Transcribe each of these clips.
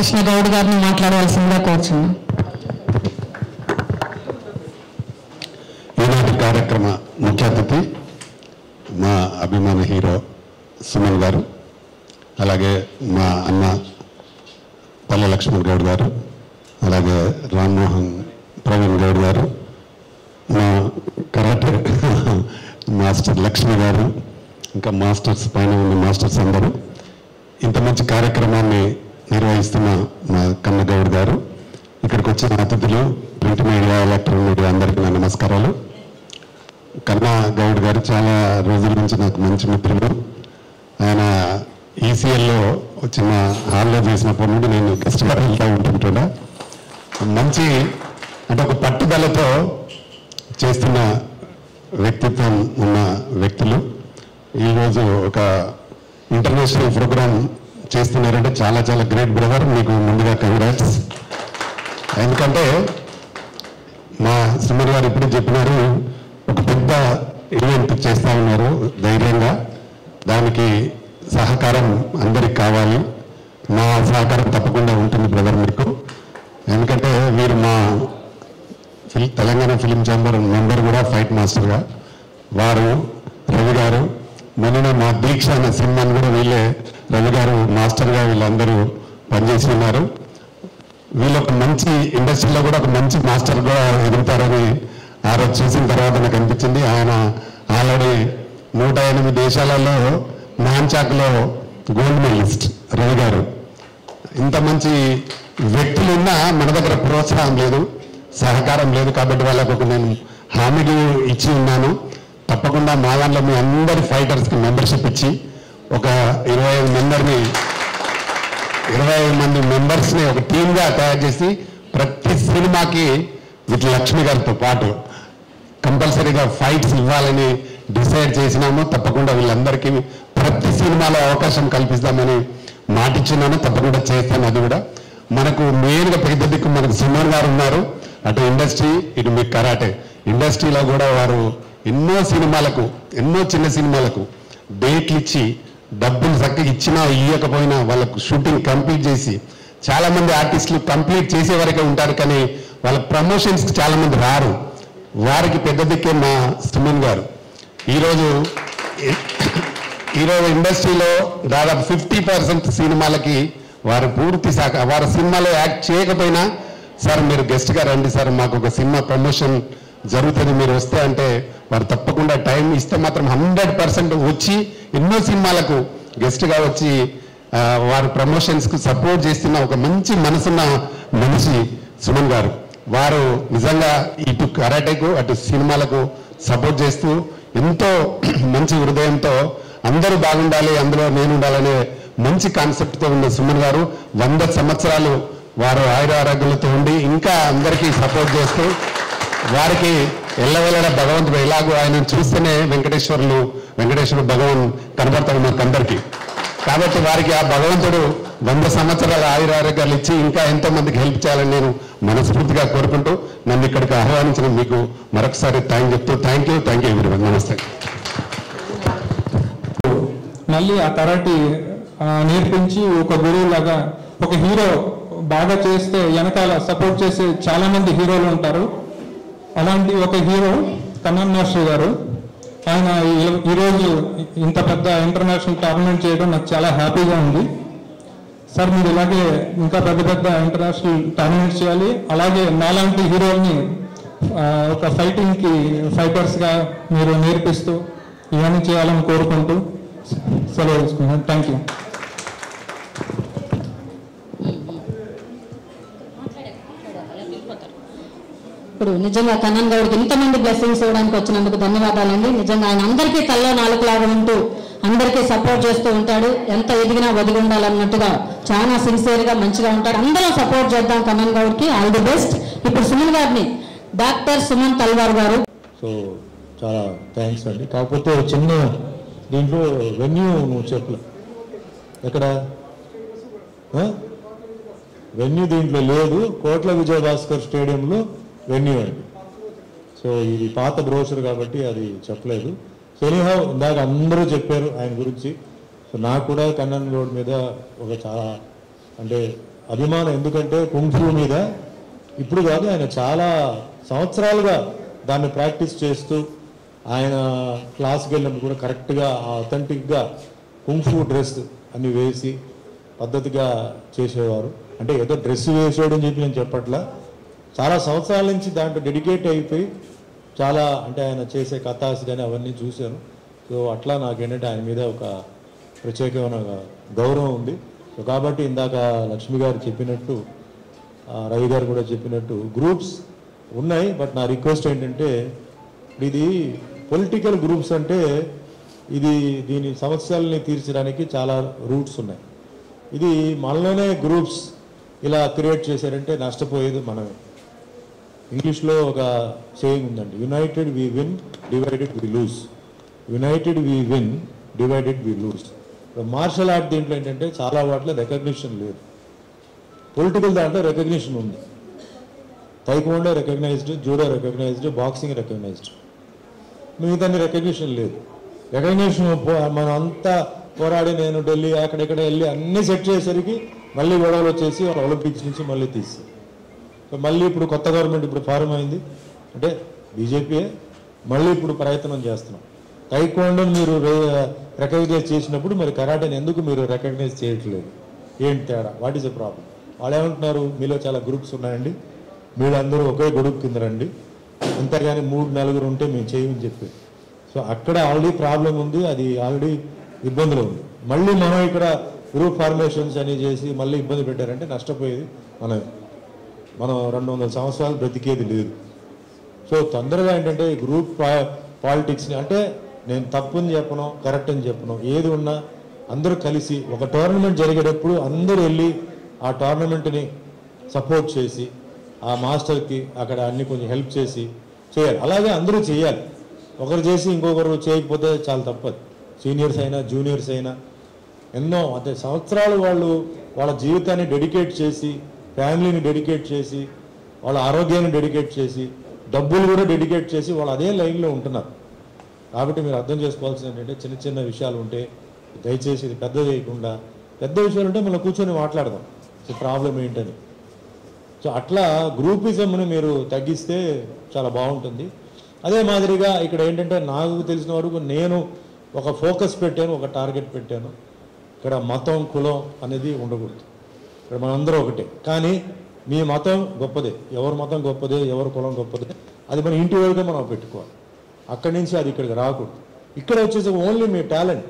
బాలకృష్ణ గౌడ్ గారిని మాట్లాడవలసిందిగా కోరుచున్నాం ఈనాటి కార్యక్రమ ముఖ్య అతిథి మా అభిమాన హీరో సుమన్ గారు అలాగే మా అన్న పల్లె లక్ష్మణ్ గౌడ్ గారు అలాగే రామ్మోహన్ ప్రవీణ్ గౌడ్ గారు మా కరాటే మాస్టర్ లక్ష్మి గారు ఇంకా మాస్టర్స్ పైన ఉన్న మాస్టర్స్ అందరూ ఇంత మంచి కార్యక్రమాన్ని నిర్వహిస్తున్న మా కన్నగౌడ్ గారు ఇక్కడికి వచ్చిన అతిథులు ప్రింట్ మీడియా ఎలక్ట్రానిక్ మీడియా అందరికీ నా నమస్కారాలు కన్నా గౌడ్ గారు చాలా రోజుల నుంచి నాకు మంచి మిత్రులు ఆయన ఈసీఎల్లో చిన్న హాల్లో చేసినప్పటి నుండి నేను గెస్ట్గా వెళ్తూ ఉంటుంటున్నా మంచి అంటే ఒక పట్టుదలతో చేస్తున్న వ్యక్తిత్వం ఉన్న వ్యక్తులు ఈరోజు ఒక ఇంటర్నేషనల్ ప్రోగ్రామ్ చేస్తున్నారంటే చాలా చాలా గ్రేట్ బ్రదర్ మీకు ముందుగా కంగ్రాట్స్ ఎందుకంటే మా సుమన్ గారు ఇప్పుడు చెప్పినారు ఒక పెద్ద ఈవెంట్ చేస్తా ఉన్నారు ధైర్యంగా దానికి సహకారం అందరికి కావాలి మా సహకారం తప్పకుండా ఉంటుంది బ్రదర్ మీకు ఎందుకంటే మీరు మా ఫిల్ తెలంగాణ ఫిలిం ఛాంబర్ మెంబర్ కూడా ఫైట్ మాస్టర్గా వారు రవి గారు మొన్న మా దీక్ష అనే సినిమాని కూడా వీళ్ళే రవి గారు మాస్టర్గా వీళ్ళందరూ పనిచేసి ఉన్నారు వీళ్ళు ఒక మంచి ఇండస్ట్రీలో కూడా ఒక మంచి మాస్టర్ కూడా ఎదుగుతారని ఆ రోజు చూసిన తర్వాత నాకు అనిపించింది ఆయన ఆల్రెడీ నూట ఎనిమిది దేశాలలో నాన్చాక్లో గోల్డ్ మెడలిస్ట్ రవి గారు ఇంత మంచి వ్యక్తులు ఉన్నా మన దగ్గర ప్రోత్సాహం లేదు సహకారం లేదు కాబట్టి వాళ్ళకు ఒక నేను హామీలు ఇచ్చి ఉన్నాను తప్పకుండా మా దాంట్లో మీ అందరి ఫైటర్స్కి మెంబర్షిప్ ఇచ్చి ఒక ఇరవై ఐదు మెంబర్ని ఇరవై ఐదు మంది మెంబర్స్ని ఒక టీమ్గా తయారు చేసి ప్రతి సినిమాకి విత్ లక్ష్మి గారితో పాటు కంపల్సరీగా ఫైట్స్ ఇవ్వాలని డిసైడ్ చేసినాము తప్పకుండా వీళ్ళందరికీ ప్రతి సినిమాలో అవకాశం కల్పిస్తామని మాటిచ్చున్నాను తప్పకుండా చేస్తాను అది కూడా మనకు మెయిన్గా పెద్ద దిక్కు మనకు సుమన్ గారు ఉన్నారు అటు ఇండస్ట్రీ ఇటు మీ కరాటే ఇండస్ట్రీలో కూడా వారు ఎన్నో సినిమాలకు ఎన్నో చిన్న సినిమాలకు డేట్లు ఇచ్చి డబ్బులు చక్కగా ఇచ్చినా ఇవ్వకపోయినా వాళ్ళకు షూటింగ్ కంప్లీట్ చేసి చాలా మంది ఆర్టిస్టులు కంప్లీట్ చేసే వరకే ఉంటారు కానీ వాళ్ళ ప్రమోషన్స్కి చాలా మంది రారు వారికి పెద్ద దిక్కే మా సుమన్ గారు ఈరోజు ఈరోజు ఇండస్ట్రీలో దాదాపు ఫిఫ్టీ పర్సెంట్ సినిమాలకి వారు పూర్తి శాఖ వారి సినిమాలో యాక్ట్ చేయకపోయినా సార్ మీరు గెస్ట్గా రండి సార్ మాకు ఒక సినిమా ప్రమోషన్ జరుగుతుంది మీరు వస్తే అంటే వారు తప్పకుండా టైం ఇస్తే మాత్రం హండ్రెడ్ పర్సెంట్ వచ్చి ఎన్నో సినిమాలకు గెస్ట్గా వచ్చి ఆ, వారి ప్రమోషన్స్కు సపోర్ట్ చేస్తున్న ఒక మంచి మనసున్న మనిషి సుమన్ గారు వారు నిజంగా ఇటు కరాటేకు అటు సినిమాలకు సపోర్ట్ చేస్తూ ఎంతో మంచి హృదయంతో అందరూ బాగుండాలి అందులో నేను ఉండాలనే మంచి కాన్సెప్ట్తో ఉన్న సుమన్ గారు వంద సంవత్సరాలు వారు ఆయుర ఆరోగ్యాలతో ఉండి ఇంకా అందరికీ సపోర్ట్ చేస్తూ వారికి ఎల్లవేళ భగవంతుడు ఎలాగో ఆయన చూస్తేనే వెంకటేశ్వరులు వెంకటేశ్వర భగవాన్ కనబడతాడు మనకు అందరికీ కాబట్టి వారికి ఆ భగవంతుడు వంద సంవత్సరాల ఆయుర ఆరోగ్యాలు ఇచ్చి ఇంకా ఎంతో మందికి హెల్ప్ చేయాలని నేను మనస్ఫూర్తిగా కోరుకుంటూ నన్ను ఇక్కడికి ఆహ్వానించిన మీకు మరొకసారి థ్యాంక్ చెప్తూ థ్యాంక్ యూ థ్యాంక్ యూ ఎవరి నమస్తే మళ్ళీ ఆ కరాటీ ఆ, నేర్పించి ఒక గురువు లాగా ఒక హీరో బాగా చేస్తే వెనకాల సపోర్ట్ చేసే చాలా మంది హీరోలు ఉంటారు అలాంటి ఒక హీరో కన్నన్ మాస్టర్ గారు ఆయన ఈ- ఈరోజు ఇంత పెద్ద ఇంటర్నేషనల్ టోర్నమెంట్ చేయడం నాకు చాలా హ్యాపీగా ఉంది సార్ మీరు ఇలాగే ఇంకా పెద్ద పెద్ద ఇంటర్నేషనల్ టోర్నమెంట్స్ చేయాలి అలాగే నాలాంటి హీరోల్ని ఆ, ఒక ఫైటింగ్కి ఫైటర్స్గా మీరు నేర్పిస్తూ ఇవన్నీ చేయాలని కోరుకుంటూ సెలవు తీసుకున్నాను థ్యాంక్ యూ ఇప్పుడు నిజంగా కన్నన్ గౌడ్కి ఇంతమంది బ్లెస్సింగ్స్ ఇవ్వడానికి వచ్చినందుకు ధన్యవాదాలండి నిజంగా ఆయన అందరికీ తల్లో నాలుగులాగా ఉంటూ అందరికీ సపోర్ట్ చేస్తూ ఉంటాడు ఎంత ఎదిగినా ఒదిగి ఉండాలన్నట్టుగా చాలా సిన్సియర్గా మంచిగా ఉంటాడు అందరం సపోర్ట్ చేద్దాం కన్నన్ గౌడ్కి ఆల్ ది బెస్ట్ ఇప్పుడు సుమన్ గారిని డాక్టర్ సుమన్ తల్వార్ గారు సో చాలా థ్యాంక్స్ అండి కాకపోతే చిన్న దీంట్లో వెన్యూ నువ్వు చెప్పలే ఎక్కడ వెన్యూ దీంట్లో లేదు కోట్ల విజయభాస్కర్ స్టేడియంలో వెన్యూ అండి సో ఇది పాత బ్రోషర్ కాబట్టి అది చెప్పలేదు సో ఎనీహౌ ఇందాక అందరూ చెప్పారు ఆయన గురించి సో నాకు కూడా కన్నన్ గౌడ్ మీద ఒక చాలా అంటే అభిమానం ఎందుకంటే కుంఫు మీద ఇప్పుడు కాదు ఆయన చాలా సంవత్సరాలుగా దాన్ని ప్రాక్టీస్ చేస్తూ ఆయన క్లాస్కి వెళ్ళినప్పుడు కూడా కరెక్ట్గా అథెంటిక్గా కుంఫు డ్రెస్ అన్ని వేసి పద్ధతిగా చేసేవారు అంటే ఏదో డ్రెస్ వేసాడు అని చెప్పి నేను చెప్పట్లా చాలా సంవత్సరాల నుంచి దాంట్లో డెడికేట్ అయిపోయి చాలా అంటే ఆయన చేసే కథాస్ కానీ అవన్నీ చూశాను సో అట్లా నాకేంటంటే ఆయన మీద ఒక ప్రత్యేకమైన గౌరవం ఉంది సో కాబట్టి ఇందాక లక్ష్మి గారు చెప్పినట్టు ఆ, రవి గారు కూడా చెప్పినట్టు గ్రూప్స్ ఉన్నాయి బట్ నా రిక్వెస్ట్ ఏంటంటే ఇది పొలిటికల్ గ్రూప్స్ అంటే ఇది దీని సమస్యల్ని తీర్చడానికి చాలా రూట్స్ ఉన్నాయి ఇది మనలోనే గ్రూప్స్ ఇలా క్రియేట్ చేశారంటే నష్టపోయేది మనమే ఇంగ్లీష్లో ఒక సేయింగ్ ఉందండి united we win divided we lose united we win divided we lose martial art దీంట్లో ఏంటంటే చాలా వాటిలో రికగ్నిషన్ లేదు పొలిటికల్ దాంట్లో రికగ్నిషన్ ఉంది taekwondo recognised judo recognised boxing recognised మిగతా రికగ్నిషన్ లేదు రికగ్నిషన్ మనం అంతా పోరాడి నేను ఢిల్లీ అక్కడెక్కడ వెళ్ళి అన్ని సెట్ చేసేసరికి మళ్ళీ గొడవలు వచ్చేసి వాళ్ళ ఒలింపిక్స్ నుంచి మళ్ళీ తీసి సో మళ్ళీ ఇప్పుడు కొత్త గవర్నమెంట్ ఇప్పుడు ఫారం అయింది అంటే బీజేపీయే మళ్ళీ ఇప్పుడు ప్రయత్నం చేస్తున్నాం తైకోండోని మీరు రికగ్నైజ్ చేసినప్పుడు మరి కరాటేని ఎందుకు మీరు రికగ్నైజ్ చేయట్లేదు ఏంటి తేడా వాట్ ఈస్ ద ప్రాబ్లం వాళ్ళు ఏమంటున్నారు మీలో చాలా గ్రూప్స్ ఉన్నాయండి మీరందరూ ఒకే గ్రూప్ కింద రండి అంతేగాని మూడు నలుగురు ఉంటే మేము చేయమని చెప్పి సో అక్కడ ఆల్రెడీ ప్రాబ్లం ఉంది అది ఆల్రెడీ ఇబ్బందులు ఉంది మళ్ళీ మనం ఇక్కడ గ్రూప్ ఫార్మేషన్స్ అని చేసి మళ్ళీ ఇబ్బంది పెట్టారంటే నష్టపోయేది మనం మనం రెండు వందల సంవత్సరాలు బ్రతికేది లేదు సో తొందరగా ఏంటంటే ఈ గ్రూప్ పా- పాలిటిక్స్ని అంటే నేను తప్పు అని చెప్పను కరెక్ట్ అని చెప్పను ఏది ఉన్నా అందరూ కలిసి ఒక టోర్నమెంట్ జరిగేటప్పుడు అందరూ వెళ్ళి ఆ టోర్నమెంట్ని సపోర్ట్ చేసి ఆ మాస్టర్కి అక్కడ అన్ని కొంచెం హెల్ప్ చేసి చేయాలి అలాగే అందరూ చేయాలి ఒకరు చేసి ఇంకొకరు చేయకపోతే చాలా తప్పదు సీనియర్స్ అయినా జూనియర్స్ అయినా ఎన్నో అంటే సంవత్సరాలు వాళ్ళు వాళ్ళ జీవితాన్ని డెడికేట్ చేసి ఫ్యామిలీని డెడికేట్ చేసి వాళ్ళ ఆరోగ్యాన్ని డెడికేట్ చేసి డబ్బులు కూడా డెడికేట్ చేసి వాళ్ళు అదే లైన్లో ఉంటున్నారు కాబట్టి మీరు అర్థం చేసుకోవాల్సింది ఏంటంటే చిన్న చిన్న విషయాలు ఉంటే దయచేసి ఇది పెద్ద చేయకుండా పెద్ద విషయాలు ఉంటే మనం కూర్చొని మాట్లాడదాం సో ప్రాబ్లం ఏంటని సో అట్లా గ్రూపిజంని మీరు తగ్గిస్తే చాలా బాగుంటుంది అదే మాదిరిగా ఇక్కడ ఏంటంటే నాకు తెలిసిన వరకు నేను ఒక ఫోకస్ పెట్టాను ఒక టార్గెట్ పెట్టాను ఇక్కడ మతం కులం అనేది ఉండకూడదు ఇక్కడ మనందరం ఒకటే కానీ మీ మతం గొప్పదే ఎవరి మతం గొప్పదే ఎవరి కులం గొప్పదే అది మన ఇంటి వరకే మనం పెట్టుకోవాలి అక్కడి నుంచి అది ఇక్కడికి రాకూడదు ఇక్కడ వచ్చేసి ఓన్లీ మీ టాలెంట్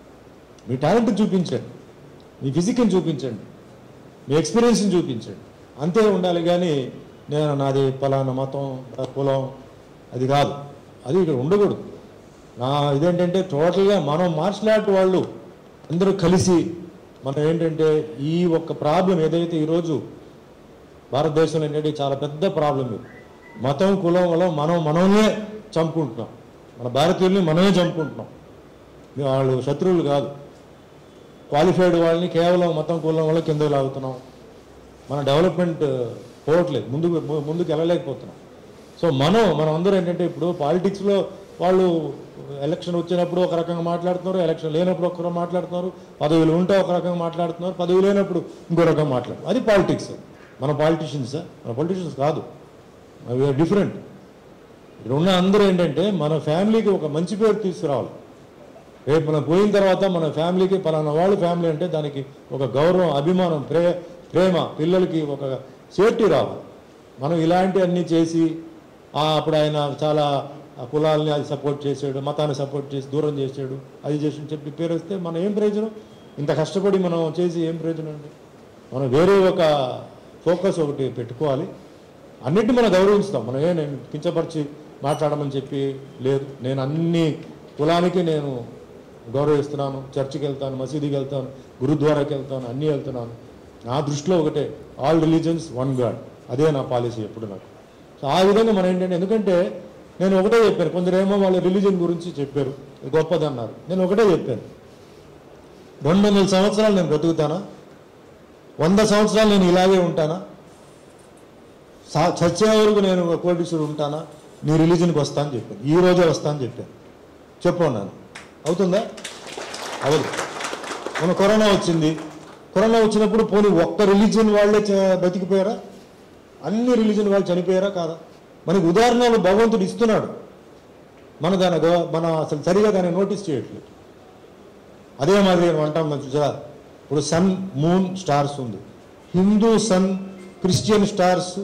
మీ టాలెంట్ చూపించండి మీ ఫిజిక్ని చూపించండి మీ ఎక్స్పీరియన్స్ని చూపించండి అంతే ఉండాలి కానీ నేను నాది పలానా మతం నా కులం అది కాదు అది ఇక్కడ ఉండకూడదు నా ఇదేంటంటే టోటల్గా మనం మార్షల్ ఆర్ట్ వాళ్ళు అందరూ కలిసి మనం ఏంటంటే ఈ ఒక్క ప్రాబ్లం ఏదైతే ఈరోజు భారతదేశంలో ఏంటంటే చాలా పెద్ద ప్రాబ్లం ఇది మతం కులం వల్ల మనం మనమే చంపుకుంటున్నాం మన భారతీయుల్ని మనమే చంపుకుంటున్నాం వాళ్ళు శత్రువులు కాదు క్వాలిఫైడ్ వాళ్ళని కేవలం మతం కులం వల్ల కిందకు లాగుతున్నాం మన డెవలప్మెంట్ పోవట్లేదు ముందుకు ముందుకు వెళ్ళలేకపోతున్నాం సో మనం మనం అందరూ ఏంటంటే ఇప్పుడు పాలిటిక్స్లో వాళ్ళు ఎలక్షన్ వచ్చినప్పుడు ఒక రకంగా మాట్లాడుతున్నారు ఎలక్షన్ లేనప్పుడు ఒక రకంగా మాట్లాడుతున్నారు పదవులు ఉంటే ఒక రకంగా మాట్లాడుతున్నారు పదవి లేనప్పుడు ఇంకో రకంగా మాట్లాడుతున్నారు అది పాలిటిక్స్ మన పాలిటిషియన్స్ మన పొలిటీషియన్స్ కాదు వీఆర్ డిఫరెంట్ ఇక్కడ ఉన్న అందరూ ఏంటంటే మన ఫ్యామిలీకి ఒక మంచి పేరు తీసుకురావాలి రేపు మనం పోయిన తర్వాత మన ఫ్యామిలీకి పలానా వాళ్ళు ఫ్యామిలీ అంటే దానికి ఒక గౌరవం అభిమానం ప్రే ప్రేమ పిల్లలకి ఒక సేఫ్టీ రావాలి మనం ఇలాంటివన్నీ చేసి ఆ, అప్పుడు ఆయన చాలా ఆ కులాలని అది సపోర్ట్ చేసాడు మతాన్ని సపోర్ట్ చేసి దూరం చేసాడు అది చేసి అని చెప్పి పేరు వస్తే మనం ఏం ప్రయోజనం ఇంత కష్టపడి మనం చేసి ఏం ప్రయోజనం అండి మనం వేరే ఒక ఫోకస్ ఒకటి పెట్టుకోవాలి అన్నిటిని మనం గౌరవిస్తాం మనం ఏ నేను కించపరిచి మాట్లాడమని చెప్పి లేదు నేను అన్ని కులానికి నేను గౌరవిస్తున్నాను చర్చికి వెళ్తాను మసీదుకి వెళ్తాను గురుద్వారాకి వెళ్తాను అన్నీ వెళ్తున్నాను నా దృష్టిలో ఒకటే ఆల్ రిలీజన్స్ వన్ గాడ్ అదే నా పాలసీ ఎప్పుడు నాకు సో ఆ విధంగా మనం ఏంటంటే ఎందుకంటే నేను ఒకటే చెప్పాను కొందరేమో వాళ్ళ రిలీజన్ గురించి చెప్పారు ఇది గొప్పదన్నారు నేను ఒకటే చెప్పాను రెండు వందల సంవత్సరాలు నేను బ్రతుకుతానా వంద సంవత్సరాలు నేను ఇలాగే ఉంటానా సా చచ్చే వరకు నేను ఒక కోటీశ్వరుడు ఉంటానా నీ రిలీజన్కి వస్తా అని చెప్పాను ఈ రోజే వస్తా అని చెప్పాను చెప్పన్నాను అవుతుందా అవదు మన కరోనా వచ్చింది కరోనా వచ్చినప్పుడు పోనీ ఒక్క రిలీజియన్ వాళ్ళే చ- బతికిపోయారా అన్ని రిలీజియన్ వాళ్ళు చనిపోయారా కాదా మనకి ఉదాహరణలు భగవంతుడు ఇస్తున్నాడు మన దాని గవ- మన అసలు సరిగా దాన్ని నోటీస్ చేయట్లేదు అదే మాదిరి మనం అంటాం మనం చూసారా ఇప్పుడు సన్ మూన్ స్టార్స్ ఉంది Hindu sun Christian stars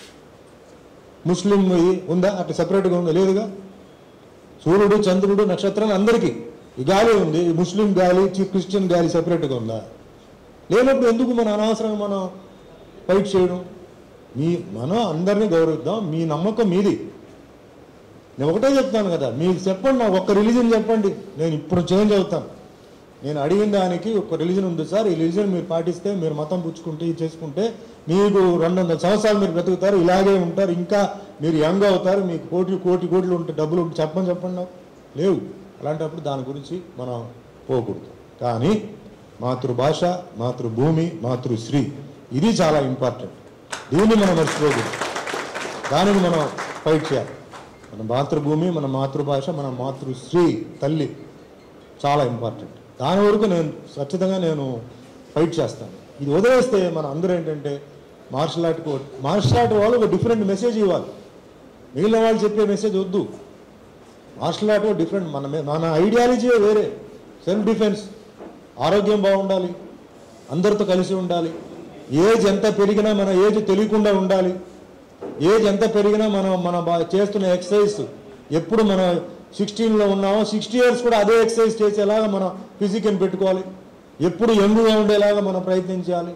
Muslim ఇది ఉందా అట్లా సపరేట్గా ఉందా లేదుగా సూర్యుడు చంద్రుడు నక్షత్రాలు అందరికీ ఈ గాలి ఉంది ఈ ముస్లిం గాలి చి- క్రిస్టియన్ గాలి సపరేట్గా ఉందా లేనప్పుడు ఎందుకు మన అనవసరంగా మనం ఫైట్ చేయడం మీ మనం అందరినీ గౌరవిద్దాం మీ నమ్మకం మీది నేను ఒకటే చెప్తాను కదా మీరు చెప్పండి నాకు ఒక్క రిలీజన్ చెప్పండి నేను ఇప్పుడు చేంజ్ అవుతాను నేను అడిగిన దానికి ఒక రిలీజన్ ఉంది సార్ ఈ రిలీజన్ మీరు పాటిస్తే మీరు మతం పుచ్చుకుంటే ఇది చేసుకుంటే మీకు రెండు వందల సంవత్సరాలు మీరు బ్రతుకుతారు ఇలాగే ఉంటారు ఇంకా మీరు యంగ్ అవుతారు మీకు కోటి కోటి కోట్లు ఉంటే డబ్బులు ఉంటే చెప్పని చెప్పండి నాకు లేవు అలాంటప్పుడు దాని గురించి మనం పోకూడదు కానీ మాతృభాష మాతృభూమి మాతృశ్రీ ఇది చాలా ఇంపార్టెంట్ దీన్ని మనం మర్చిపోకూడదు దానికి మనం ఫైట్ చేయాలి మన మాతృభూమి మన మాతృభాష మన మాతృశ్రీ తల్లి చాలా ఇంపార్టెంట్ దాని వరకు నేను ఖచ్చితంగా నేను ఫైట్ చేస్తాను ఇది వదిలేస్తే మన అందరూ ఏంటంటే మార్షల్ ఆర్ట్కు మార్షల్ ఆర్ట్ వాళ్ళు ఒక డిఫరెంట్ మెసేజ్ ఇవ్వాలి మిగిలిన వాళ్ళు చెప్పే మెసేజ్ వద్దు మార్షల్ ఆర్ట్ డిఫరెంట్ మన మీ- మన ఐడియాలజీ వేరే సెల్ఫ్ డిఫెన్స్ ఆరోగ్యం బాగుండాలి అందరితో కలిసి ఉండాలి ఏజ్ ఎంత పెరిగినా మన ఏజ్ తెలియకుండా ఉండాలి ఏజ్ ఎంత పెరిగినా మనం మన బా- చేస్తున్న ఎక్సర్సైజ్ ఎప్పుడు మన సిక్స్టీన్లో ఉన్నామో సిక్స్టీ ఇయర్స్ కూడా అదే ఎక్సర్సైజ్ చేసేలాగా మన ఫిజిక్ని పెట్టుకోవాలి ఎప్పుడు యంగ్గా ఉండేలాగా మనం ప్రయత్నించాలి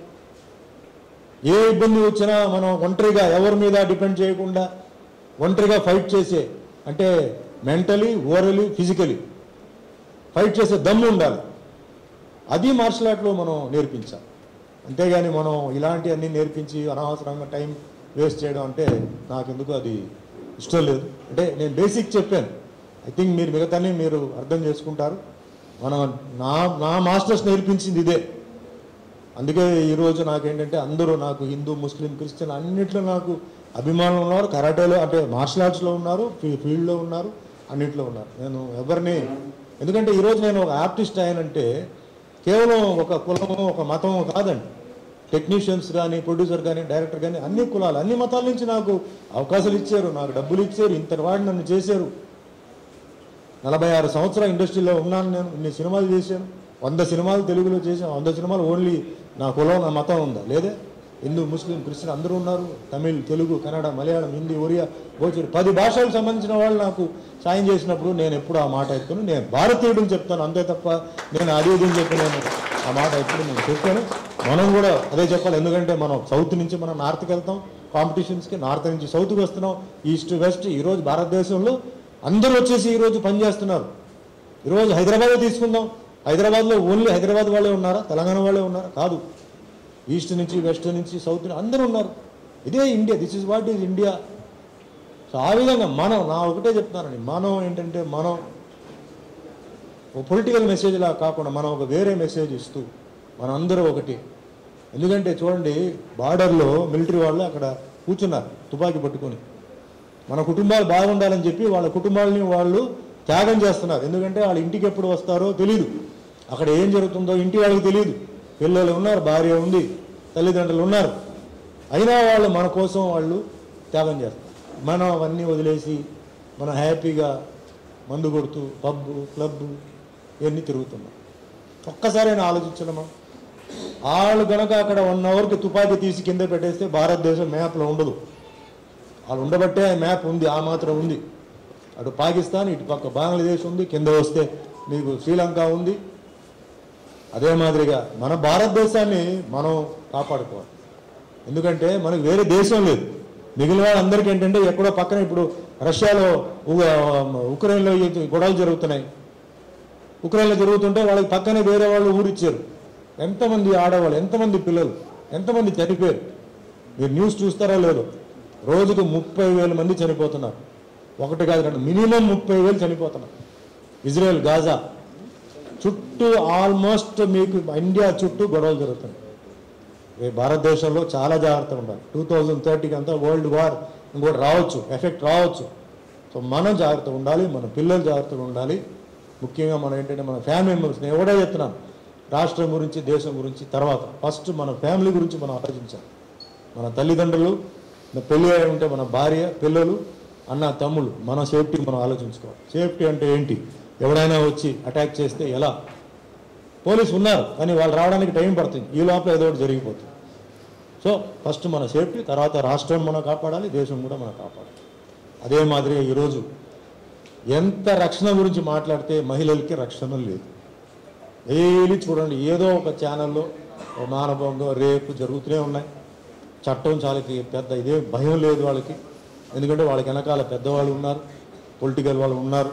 ఏ ఇబ్బంది వచ్చినా మనం ఒంటరిగా ఎవరి మీద డిపెండ్ చేయకుండా ఒంటరిగా ఫైట్ చేసే అంటే మెంటలీ ఓరలీ ఫిజికలీ ఫైట్ చేసే దమ్ము ఉండాలి అది మార్షల్ ఆర్ట్లో మనం నేర్పించాలి అంతేగాని మనం ఇలాంటి అన్ని నేర్పించి అనవసరంగా టైం వేస్ట్ చేయడం అంటే నాకెందుకు అది ఇష్టం లేదు అంటే నేను బేసిక్ చెప్పాను ఐ థింక్ మీరు మిగతాన్ని మీరు అర్థం చేసుకుంటారు మనం నా నా మాస్టర్స్ నేర్పించింది ఇదే అందుకే ఈరోజు నాకేంటంటే అందరూ నాకు హిందూ ముస్లిం క్రిస్టియన్ అన్నిట్లో నాకు అభిమానులు ఉన్నారు కరాటేలో అంటే మార్షల్ ఆర్ట్స్లో ఉన్నారు ఫీ- ఫీల్డ్లో ఉన్నారు అన్నింటిలో ఉన్నారు నేను ఎవరిని ఎందుకంటే ఈరోజు నేను ఒక ఆర్టిస్ట్ అయ్యానంటే కేవలం ఒక కులము ఒక మతం కాదండి టెక్నీషియన్స్ కానీ ప్రొడ్యూసర్ కానీ డైరెక్టర్ కానీ అన్ని కులాలు అన్ని మతాల నుంచి నాకు అవకాశాలు ఇచ్చారు నాకు డబ్బులు ఇచ్చారు ఇంత వాడు నన్ను చేశారు నలభై ఆరు సంవత్సరాల ఇండస్ట్రీలో ఉన్నాను నేను ఇన్ని సినిమాలు చేశాను వంద సినిమాలు తెలుగులో చేశాను వంద సినిమాలు ఓన్లీ నా కులం నా మతం ఉందా లేదే హిందూ ముస్లిం క్రిస్టియన్ అందరూ ఉన్నారు తమిళ్ తెలుగు కన్నడ మలయాళం హిందీ ఒరియా భోజపురి పది భాషలకు సంబంధించిన వాళ్ళు నాకు సాయం చేసినప్పుడు నేను ఎప్పుడు ఆ మాట ఎత్తును నేను భారతీయుడిని చెప్తాను అంతే తప్ప నేను అది ఇది అని చెప్పి నేను ఆ మాట ఎప్పుడు నేను చెప్పాను మనం కూడా అదే చెప్పాలి ఎందుకంటే మనం సౌత్ నుంచి మనం నార్త్కి వెళ్తాం కాంపిటీషన్స్కి నార్త్ నుంచి సౌత్కి వస్తున్నాం ఈస్ట్ వెస్ట్ ఈరోజు భారతదేశంలో అందరూ వచ్చేసి ఈరోజు పనిచేస్తున్నారు ఈరోజు హైదరాబాద్ తీసుకుందాం హైదరాబాద్లో ఓన్లీ హైదరాబాద్ వాళ్ళే ఉన్నారా తెలంగాణ వాళ్ళే ఉన్నారా కాదు ఈస్ట్ నుంచి వెస్ట్ నుంచి సౌత్ నుంచి అందరూ ఉన్నారు ఇదే India this is what is India so ఆ విధంగా మనం నా ఒకటే చెప్తున్నానండి మనం ఏంటంటే మనం ఒక పొలిటికల్ మెసేజ్లా కాకుండా మనం ఒక వేరే మెసేజ్ ఇస్తూ మనం అందరూ ఒకటి ఎందుకంటే చూడండి బార్డర్లో మిలిటరీ వాళ్ళు అక్కడ కూర్చున్నారు తుపాకీ పట్టుకొని మన కుటుంబాలు బాగుండాలని చెప్పి వాళ్ళ కుటుంబాలని వాళ్ళు త్యాగం చేస్తున్నారు ఎందుకంటే వాళ్ళ ఇంటికి ఎప్పుడు వస్తారో తెలియదు అక్కడ ఏం జరుగుతుందో ఇంటి వాళ్ళకి తెలియదు పిల్లలు ఉన్నారు భార్య ఉంది తల్లిదండ్రులు ఉన్నారు అయినా వాళ్ళు మన కోసం వాళ్ళు త్యాగం చేస్తారు మనం అవన్నీ వదిలేసి మనం హ్యాపీగా మందు కొడుతూ పబ్బు క్లబ్ ఇవన్నీ తిరుగుతున్నాం ఒక్కసారైనా ఆలోచించడమా వాళ్ళు గనక అక్కడ వన్ అవర్కి తుపాకీ తీసి కింద పెట్టేస్తే భారతదేశం మ్యాప్లో ఉండదు వాళ్ళు ఉండబట్టే ఆ మ్యాప్ ఉంది ఆ మాత్రం ఉంది అటు పాకిస్తాన్ ఇటు పక్క బంగ్లాదేశ్ ఉంది కింద వస్తే మీకు శ్రీలంక ఉంది అదే మాదిరిగా మన భారతదేశాన్ని మనం కాపాడుకోవాలి ఎందుకంటే మనకు వేరే దేశం లేదు మిగిలిన వాళ్ళందరికీ ఏంటంటే ఎక్కడో పక్కన ఇప్పుడు రష్యాలో ఉ- ఉక్రెయిన్లో ఈ గొడవలు జరుగుతున్నాయి ఉక్రెయిన్లో జరుగుతుంటే వాళ్ళకి పక్కనే వేరే వాళ్ళు ఊరిచ్చారు ఎంతమంది ఆడవాళ్ళు ఎంతమంది పిల్లలు ఎంతమంది చనిపోయారు మీరు న్యూస్ చూస్తారా లేదో రోజుకు ముప్పై వేల మంది చనిపోతున్నారు ఒకటి కాదు రెండు మినిమం ముప్పై వేలు చనిపోతున్నారు ఇజ్రాయెల్ గాజా చుట్టూ ఆల్మోస్ట్ మీకు ఇండియా చుట్టూ గొడవలు జరుగుతున్నాయి రేపు భారతదేశంలో చాలా జాగ్రత్తగా ఉండాలి టూ థౌజండ్ థర్టీకి అంతా వరల్డ్ వార్ ఇంకోటి రావచ్చు ఎఫెక్ట్ రావచ్చు సో మనం జాగ్రత్తగా ఉండాలి మన పిల్లలు జాగ్రత్తగా ఉండాలి ముఖ్యంగా మనం ఏంటంటే మన ఫ్యామిలీ మెంబర్స్ నేను ఎవడే చెప్తున్నాను రాష్ట్రం గురించి దేశం గురించి తర్వాత ఫస్ట్ మన ఫ్యామిలీ గురించి మనం ఆలోచించాలి మన తల్లిదండ్రులు మన పెళ్ళి అయి ఉంటే మన భార్య పిల్లలు అన్న తమ్ముళ్ళు మన సేఫ్టీ మనం ఆలోచించుకోవాలి సేఫ్టీ అంటే ఏంటి ఎవడైనా వచ్చి అటాక్ చేస్తే ఎలా పోలీసు ఉన్నారు కానీ వాళ్ళు రావడానికి టైం పడుతుంది ఈ లోపల ఏదో ఒకటి జరిగిపోతుంది సో ఫస్ట్ మన సేఫ్టీ తర్వాత రాష్ట్రం మనం కాపాడాలి దేశం కూడా మనం కాపాడాలి అదే మాదిరిగా ఈరోజు ఎంత రక్షణ గురించి మాట్లాడితే మహిళలకి రక్షణ లేదు డైలీ చూడండి ఏదో ఒక ఛానల్లో ఓ మానభంగం రేపు జరుగుతూనే ఉన్నాయి చట్టం చాలా పెద్ద ఇదే భయం లేదు వాళ్ళకి ఎందుకంటే వాళ్ళకి వెనకాల పెద్దవాళ్ళు ఉన్నారు పొలిటికల్ వాళ్ళు ఉన్నారు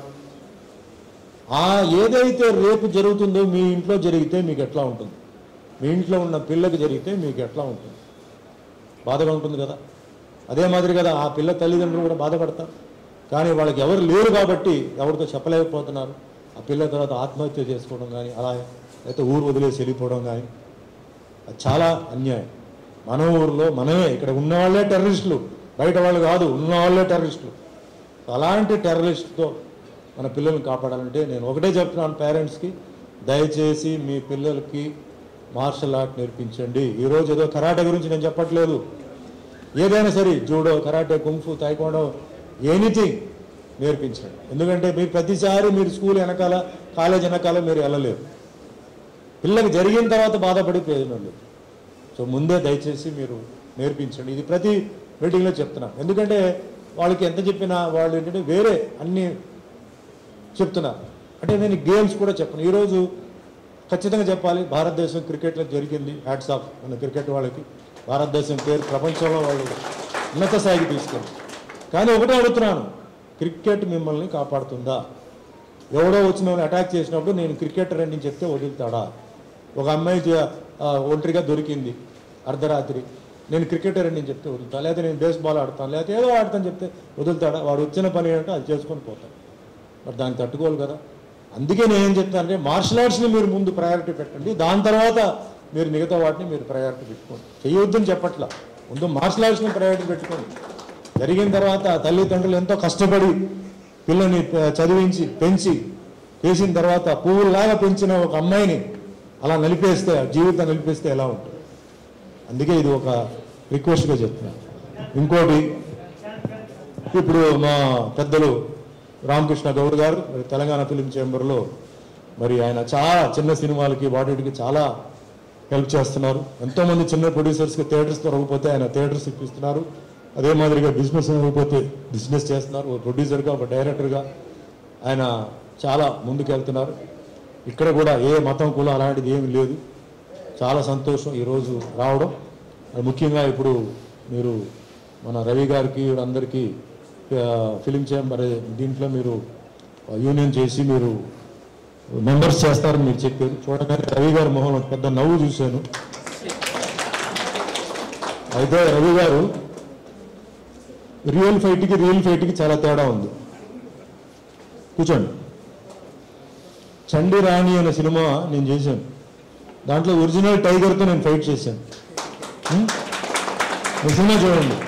ఆ ఏదైతే రేపు జరుగుతుందో మీ ఇంట్లో జరిగితే మీకు ఎట్లా ఉంటుంది మీ ఇంట్లో ఉన్న పిల్లకి జరిగితే మీకు ఎట్లా ఉంటుంది బాధగా ఉంటుంది కదా అదే మాదిరి కదా ఆ పిల్ల తల్లిదండ్రులు కూడా బాధపడతారు కానీ వాళ్ళకి ఎవరు లేరు కాబట్టి ఎవరితో చెప్పలేకపోతున్నారు ఆ పిల్ల తర్వాత ఆత్మహత్య చేసుకోవడం కానీ అలా అయితే ఊరు వదిలేసి వెళ్ళిపోవడం కానీ అది చాలా అన్యాయం మన ఊర్లో మనమే ఇక్కడ ఉన్న వాళ్ళే టెర్రరిస్టులు బయట వాళ్ళు కాదు ఉన్న వాళ్ళే టెర్రరిస్టులు అలాంటి టెర్రరిస్ట్తో మన పిల్లల్ని కాపాడాలంటే నేను ఒకటే చెప్తున్నాను పేరెంట్స్కి దయచేసి మీ పిల్లలకి మార్షల్ ఆర్ట్ నేర్పించండి ఈరోజు ఏదో కరాటే గురించి నేను చెప్పట్లేదు ఏదైనా సరే judo karate kung fu taekwondo anything నేర్పించండి ఎందుకంటే మీరు ప్రతిసారి మీరు స్కూల్ వెనకాల కాలేజ్ వెనకాల మీరు వెళ్ళలేరు పిల్లకి జరిగిన తర్వాత బాధపడి ప్రయోజనం లేదు సో ముందే దయచేసి మీరు నేర్పించండి ఇది ప్రతి మీటింగ్లో చెప్తున్నాను ఎందుకంటే వాళ్ళకి ఎంత చెప్పినా వాళ్ళు ఏంటంటే వేరే అన్ని చెప్తున్నారు అంటే నేను గేమ్స్ కూడా చెప్పను ఈరోజు ఖచ్చితంగా చెప్పాలి భారతదేశం క్రికెట్లో జరిగింది హ్యాట్స్ ఆఫ్ మన క్రికెట్ వాళ్ళకి భారతదేశం పేరు ప్రపంచంలో వాళ్ళు ఉన్నత స్థాయికి తీసుకెళ్ళి కానీ ఒకటే అడుగుతున్నాను క్రికెట్ మిమ్మల్ని కాపాడుతుందా ఎవడో వచ్చి మిమ్మల్ని అటాక్ చేసినప్పుడు నేను క్రికెటర్ అని చెప్తే వదులుతాడా ఒక అమ్మాయి చే- ఆ, ఒంటరిగా దొరికింది అర్ధరాత్రి నేను క్రికెటర్ అని చెప్తే వదులుతా లేదా నేను బేస్బాల్ ఆడతాను లేదా ఏదో ఆడతాను చెప్తే వదులుతాడా వాడు వచ్చిన పని ఏంటో అది చేసుకొని పోతాడు మరి దాన్ని తట్టుకోవాలి కదా అందుకే నేను ఏం చెప్తానంటే మార్షల్ ఆర్ట్స్ని మీరు ముందు ప్రయారిటీ పెట్టండి దాని తర్వాత మీరు మిగతా వాటిని మీరు ప్రయారిటీ పెట్టుకోండి చేయొద్దని చెప్పట్లా ముందు మార్షల్ ఆర్ట్స్ని ప్రయారిటీ పెట్టుకోండి జరిగిన తర్వాత తల్లిదండ్రులు ఎంతో కష్టపడి పిల్లని ప- చదివించి పెంచి చేసిన తర్వాత పువ్వులాగా పెంచిన ఒక అమ్మాయిని అలా నలిపేస్తే ఆ జీవితం నలిపేస్తే ఎలా ఉంటుంది అందుకే ఇది ఒక రిక్వెస్ట్గా చెప్తున్నాను ఇంకోటి ఇప్పుడు మా పెద్దలు రామకృష్ణ గౌడ్ గారు మరి తెలంగాణ ఫిలిం చేంబర్లో మరి ఆయన చాలా చిన్న సినిమాలకి వాటికి చాలా హెల్ప్ చేస్తున్నారు ఎంతోమంది చిన్న ప్రొడ్యూసర్స్కి థియేటర్స్ దొరకకపోతే ఆయన థియేటర్స్ ఇప్పిస్తున్నారు అదే మాదిరిగా బిజినెస్ ఇవ్వకపోతే బిజినెస్ చేస్తున్నారు ఒక ప్రొడ్యూసర్గా ఒక డైరెక్టర్గా ఆయన చాలా ముందుకు వెళ్తున్నారు ఇక్కడ కూడా ఏ మతం కులం అలాంటిది ఏమీ లేదు చాలా సంతోషం ఈరోజు రావడం అది ముఖ్యంగా ఇప్పుడు మీరు మన రవి గారికి అందరికీ ఫిలిం చేంబర్ దీంట్లో మీరు యూనియన్ చేసి మీరు మెంబర్స్ చేస్తారని మీరు చెప్పారు చూడగానే రవి గారి మొహంలో పెద్ద నవ్వు చూశాను అయితే రవి గారు రియల్ ఫైట్కి రియల్ ఫైట్కి చాలా తేడా ఉంది కూర్చోండి చండి రాణి అనే సినిమా నేను చేశాను దాంట్లో ఒరిజినల్ టైగర్తో నేను ఫైట్ చేశాను ఉం? ఈ సినిమా చూడండి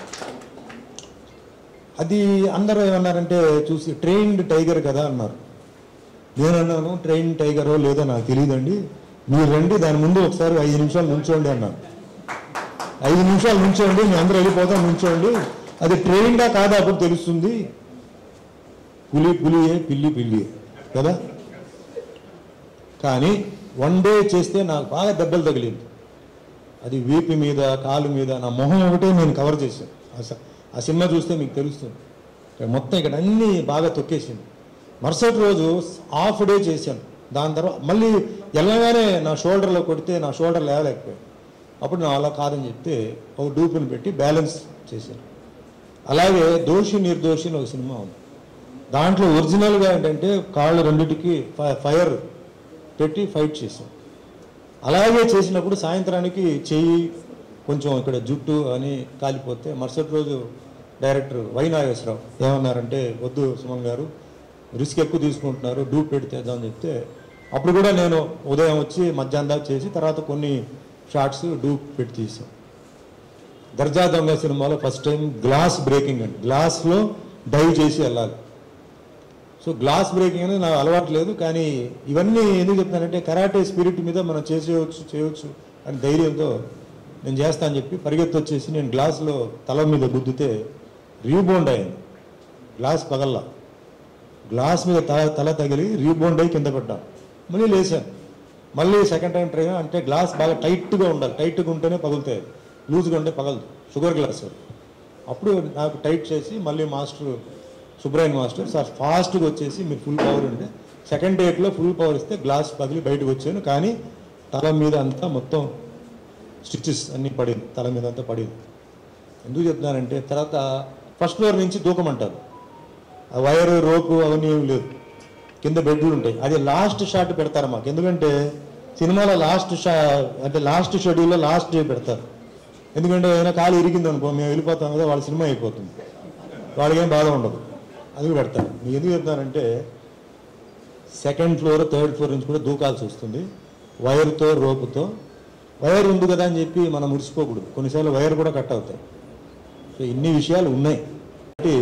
అది అందరూ ఏమన్నారంటే చూసి ట్రైన్డ్ టైగర్ కదా అన్నారు నేను అన్నాను ట్రైన్ టైగరో లేదో నాకు తెలియదండి మీరు రండి దాని ముందు ఒకసారి ఐదు నిమిషాలు నుంచోండి అన్నాను ఐదు నిమిషాలు నుంచోండి మీ అందరూ వెళ్ళిపోతాం నుంచోండి అది ట్రైన్డా కాదా అప్పుడు తెలుస్తుంది పులి పులియే పిల్లి పిల్లియే కదా కానీ వన్ డే చేస్తే నాకు బాగా దెబ్బలు తగిలింది అది వీపు మీద కాలు మీద నా మొహం ఒకటే నేను కవర్ చేశాను ఆ స- ఆ సినిమా చూస్తే మీకు తెలుస్తుంది ఇక్కడ మొత్తం ఇక్కడ అన్నీ బాగా తొక్కేసింది మరుసటి రోజు హాఫ్ డే చేశాను దాని తర్వాత మళ్ళీ వెళ్ళగానే నా షోల్డర్లో కొడితే నా షోల్డర్ లేవలేకపోయాను అప్పుడు నా అలా కాదని చెప్తే ఒక డూపుని పెట్టి బ్యాలెన్స్ చేశాను అలాగే దోషి నిర్దోషి అని ఒక సినిమా ఉంది దాంట్లో ఒరిజినల్గా ఏంటంటే కాళ్ళు రెండిటికి ఫ- ఫైర్ పెట్టి ఫైట్ చేశాం అలాగే చేసినప్పుడు సాయంత్రానికి చెయ్యి కొంచెం ఇక్కడ జుట్టు అని కాలిపోతే మరుసటి రోజు డైరెక్టర్ వై నాగేశ్వరరావు ఏమన్నారంటే వద్దు సుమన్ గారు రిస్క్ ఎక్కువ తీసుకుంటున్నారు డూప్ పెడితేద్దామని చెప్తే అప్పుడు కూడా నేను ఉదయం వచ్చి మధ్యాహ్నం దాకా చేసి తర్వాత కొన్ని షార్ట్స్ డూప్ పెట్టి తీసాం దర్జా దొంగ సినిమాలో ఫస్ట్ టైం గ్లాస్ బ్రేకింగ్ అండి గ్లాస్లో డైవ్ చేసి వెళ్ళాలి సో గ్లాస్ బ్రేకింగ్ అనేది నాకు అలవాటు లేదు కానీ ఇవన్నీ ఎందుకు చెప్తానంటే కరాటే స్పిరిట్ మీద మనం చేసేయచ్చు చేయవచ్చు అని ధైర్యంతో నేను చేస్తా అని చెప్పి పరిగెత్తి వచ్చేసి నేను గ్లాసులో తల మీద గుద్దితే రీబౌండ్ అయింది గ్లాస్ పగల్లా గ్లాస్ మీద తల తల తగిలి రీబౌండ్ అయి కింద పడ్డా మళ్ళీ లేచాను మళ్ళీ సెకండ్ టైం ట్రై అంటే గ్లాస్ బాగా టైట్గా ఉండాలి టైట్గా ఉంటేనే పగులుతాయి లూజ్గా ఉంటే పగలదు షుగర్ గ్లాస్ అది. అప్పుడు నాకు టైట్ చేసి మళ్ళీ మాస్టర్ సుబ్రాయన్ మాస్టర్ సార్ ఫాస్ట్గా వచ్చేసి మీరు ఫుల్ పవర్ ఉంటే సెకండ్ డేట్లో ఫుల్ పవర్ ఇస్తే గ్లాస్ పగిలి బయటకు వచ్చాను కానీ తల మీద అంతా మొత్తం స్టిచెస్ అన్నీ పడింది తల మీద అంతా పడింది ఎందుకు చెప్తున్నానంటే తర్వాత ఫస్ట్ ఫ్లోర్ నుంచి దూకమంటారు ఆ వైర్ రోపు అవన్నీ ఏమి లేదు కింద బెడ్లు ఉంటాయి అది లాస్ట్ షాట్ పెడతారు మాకు ఎందుకంటే సినిమాలో లాస్ట్ షా అంటే లాస్ట్ షెడ్యూల్లో లాస్ట్ డే పెడతారు ఎందుకంటే ఏదైనా కాలు ఇరిగింది అనుకో మేము వెళ్ళిపోతాం కదా వాళ్ళ సినిమా అయిపోతుంది వాళ్ళకి ఏం బాధ ఉండదు అది పెడతారు మీకు ఎందుకు చెప్తానంటే సెకండ్ ఫ్లోర్ థర్డ్ ఫ్లోర్ నుంచి కూడా దూకాల్సి వస్తుంది వైర్తో రోపుతో వైర్ ఉంది కదా అని చెప్పి మనం మురిసిపోకూడదు కొన్నిసార్లు వైర్ కూడా కట్ అవుతాయి సో ఇన్ని విషయాలు ఉన్నాయి కాబట్టి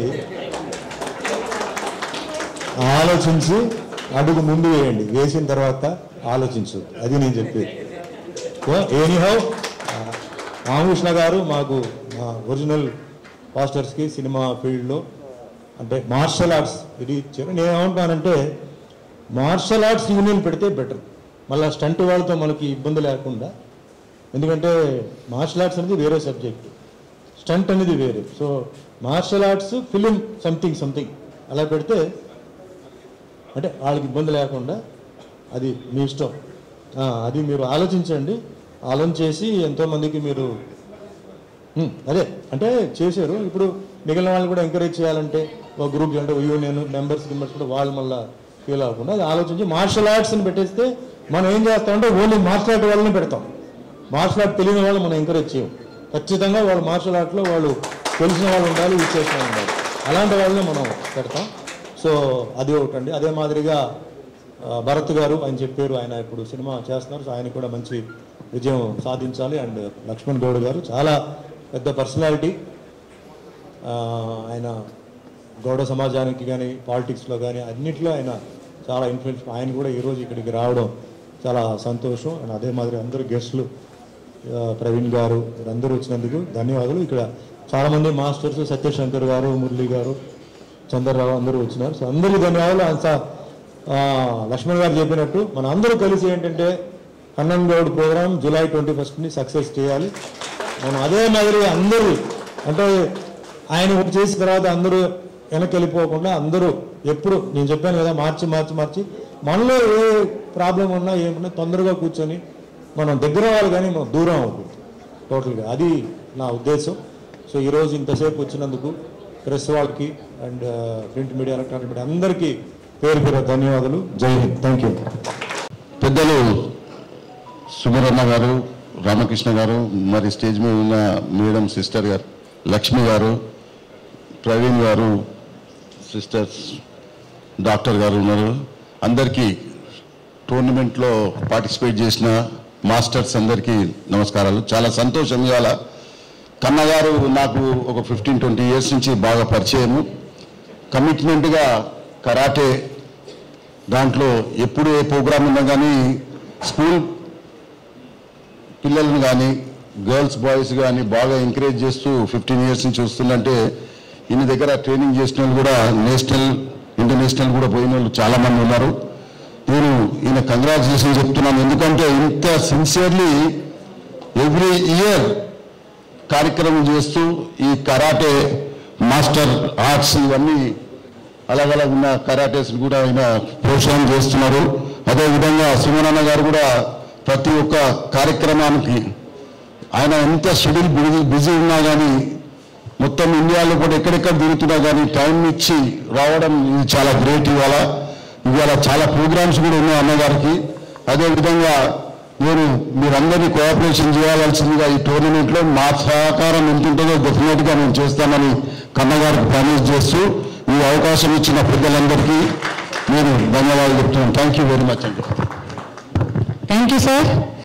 ఆలోచించి అడుగు ముందు వేయండి వేసిన తర్వాత ఆలోచించు అది నేను చెప్పేది సో ఎనీహౌ రామకృష్ణ గారు మాకు మా ఒరిజినల్ పాస్టర్స్కి సినిమా ఫీల్డ్లో అంటే మార్షల్ ఆర్ట్స్ ఇది ఇచ్చారు నేను ఏమంటానంటే మార్షల్ ఆర్ట్స్ యూనియన్ పెడితే బెటర్ మళ్ళీ స్టంట్ వాళ్ళతో మనకి ఇబ్బంది లేకుండా ఎందుకంటే మార్షల్ ఆర్ట్స్ అనేది వేరే సబ్జెక్ట్ స్టంట్ అనేది వేరే so martial arts film something something అలా పెడితే అంటే వాళ్ళకి ఇబ్బంది లేకుండా అది మీ ఇష్టం ఆ, అది మీరు ఆలోచించండి ఆలోచన చేసి ఎంతోమందికి మీరు ఉమ్, అదే అంటే చేశారు ఇప్పుడు మిగిలిన వాళ్ళు కూడా ఎంకరేజ్ చేయాలంటే ఒక గ్రూప్ అంటే యూనియన్ మెంబర్స్ మెంబర్స్ కూడా వాళ్ళు మళ్ళీ ఫీల్ అవ్వకుండా అది ఆలోచించి మార్షల్ ఆర్ట్స్ని పెట్టేస్తే మనం ఏం చేస్తామంటే ఓన్లీ మార్షల్ ఆర్ట్ వాళ్ళని పెడతాం మార్షల్ ఆర్ట్ తెలియని వాళ్ళు మనం ఎంకరేజ్ చేయం ఖచ్చితంగా వాళ్ళు మార్షల్ ఆర్ట్లో వాళ్ళు తెలిసిన వాళ్ళు ఉండాలి ఇది చేసిన వాళ్ళు ఉండాలి అలాంటి వాళ్ళని మనం పెడతాం సో అది ఒకటండి అదే మాదిరిగా ఆ, భరత్ గారు ఆయన చెప్పారు ఆయన ఇప్పుడు సినిమా చేస్తున్నారు సో ఆయన కూడా మంచి విజయం సాధించాలి అండ్ లక్ష్మణ్ గౌడ్ గారు చాలా పెద్ద పర్సనాలిటీ ఆయన గౌడ సమాజానికి కానీ పాలిటిక్స్లో కానీ అన్నింటిలో ఆయన చాలా ఇన్ఫ్లుయెన్స్ ఆయన కూడా ఈరోజు ఇక్కడికి రావడం చాలా సంతోషం అండ్ అదే మాదిరి అందరూ గెస్టులు ఆ, ప్రవీణ్ గారు వీరందరూ వచ్చినందుకు ధన్యవాదాలు ఇక్కడ చాలామంది మాస్టర్స్ సత్యశంకర్ గారు మురళి గారు చంద్రరావు అందరూ వచ్చినారు సో అందరికీ ధన్యవాదాలు అంత ఆ, లక్ష్మణ్ గారు చెప్పినట్టు మన అందరూ కలిసి ఏంటంటే Kannan Goud programme July twenty ఫస్ట్ని సక్సెస్ చేయాలి మనం అదే మాదిరి అందరూ అంటే ఆయన ఒకటి చేసిన తర్వాత అందరూ వెనక్కి వెళ్ళిపోకుండా అందరూ ఎప్పుడు నేను చెప్పాను కదా మార్చి మార్చి మార్చి మనలో ఏ ప్రాబ్లం ఉన్నా ఏమున్నా తొందరగా కూర్చొని మనం దగ్గర వాళ్ళు కానీ మనం దూరం అవ్వకూడదు టోటల్గా అది నా ఉద్దేశం సో ఈరోజు ఇంతసేపు వచ్చినందుకు ప్రెస్ వాళ్ళకి and print media electronic media అందరికీ పేరు పేరు ధన్యవాదాలు జై హింద్ థ్యాంక్ యూ పెద్దలు సుమరన్న గారు రామకృష్ణ గారు మరి స్టేజ్ మీద ఉన్న మేడం సిస్టర్ గారు లక్ష్మి గారు ప్రవీణ్ గారు సిస్టర్స్ డాక్టర్ గారు ఉన్నారు అందరికీ టోర్నమెంట్లో పార్టిసిపేట్ చేసిన మాస్టర్స్ అందరికీ నమస్కారాలు చాలా సంతోషం ఇవాళ కన్న గారు నాకు ఒక ఫిఫ్టీన్ ట్వంటీ ఇయర్స్ నుంచి బాగా పరిచయము కమిట్మెంట్గా కరాటే దాంట్లో ఎప్పుడు ఏ ప్రోగ్రామ్ ఉన్నా కానీ స్కూల్ పిల్లలను కానీ గర్ల్స్ బాయ్స్ కానీ బాగా ఎంకరేజ్ చేస్తూ ఫిఫ్టీన్ ఇయర్స్ నుంచి వస్తుందంటే ఈయన దగ్గర ట్రైనింగ్ చేసిన వాళ్ళు కూడా నేషనల్ ఇంటర్నేషనల్ కూడా పోయిన వాళ్ళు చాలా మంది ఉన్నారు నేను ఈయన కంగ్రాచులేషన్ చెప్తున్నాను ఎందుకంటే ఇంత సిన్సియర్లీ ఎవ్రీ ఇయర్ కార్యక్రమం చేస్తూ ఈ కరాటే మాస్టర్ ఆర్ట్స్ ఇవన్నీ అలాగలా ఉన్న కరాటేస్ కూడా ఆయన ప్రోత్సాహం చేస్తున్నారు అదేవిధంగా సుమనన్న గారు కూడా ప్రతి ఒక్క కార్యక్రమానికి ఆయన ఎంత షెడ్యూల్ బిజీ బిజీ ఉన్నా కానీ మొత్తం ఇండియాలో కూడా ఎక్కడెక్కడ తిరుగుతున్నా కానీ టైం ఇచ్చి రావడం ఇది చాలా గ్రేట్ ఇవాళ ఇవాళ చాలా ప్రోగ్రామ్స్ కూడా ఉన్నాయి అన్నగారికి అదేవిధంగా నేను మీరందరినీ కోఆపరేషన్ చేయాల్సిందిగా ఈ టోర్నమెంట్లో మా సహకారం ఎంత ఉంటుందో డెఫినెట్గా నేను చేస్తానని కన్నగారికి ప్రామిస్ చేస్తూ ఈ అవకాశం ఇచ్చిన పెద్దలందరికీ నేను ధన్యవాదాలు చెప్తున్నాను థ్యాంక్ యూ వెరీ మచ్ అండి థ్యాంక్ యూ సార్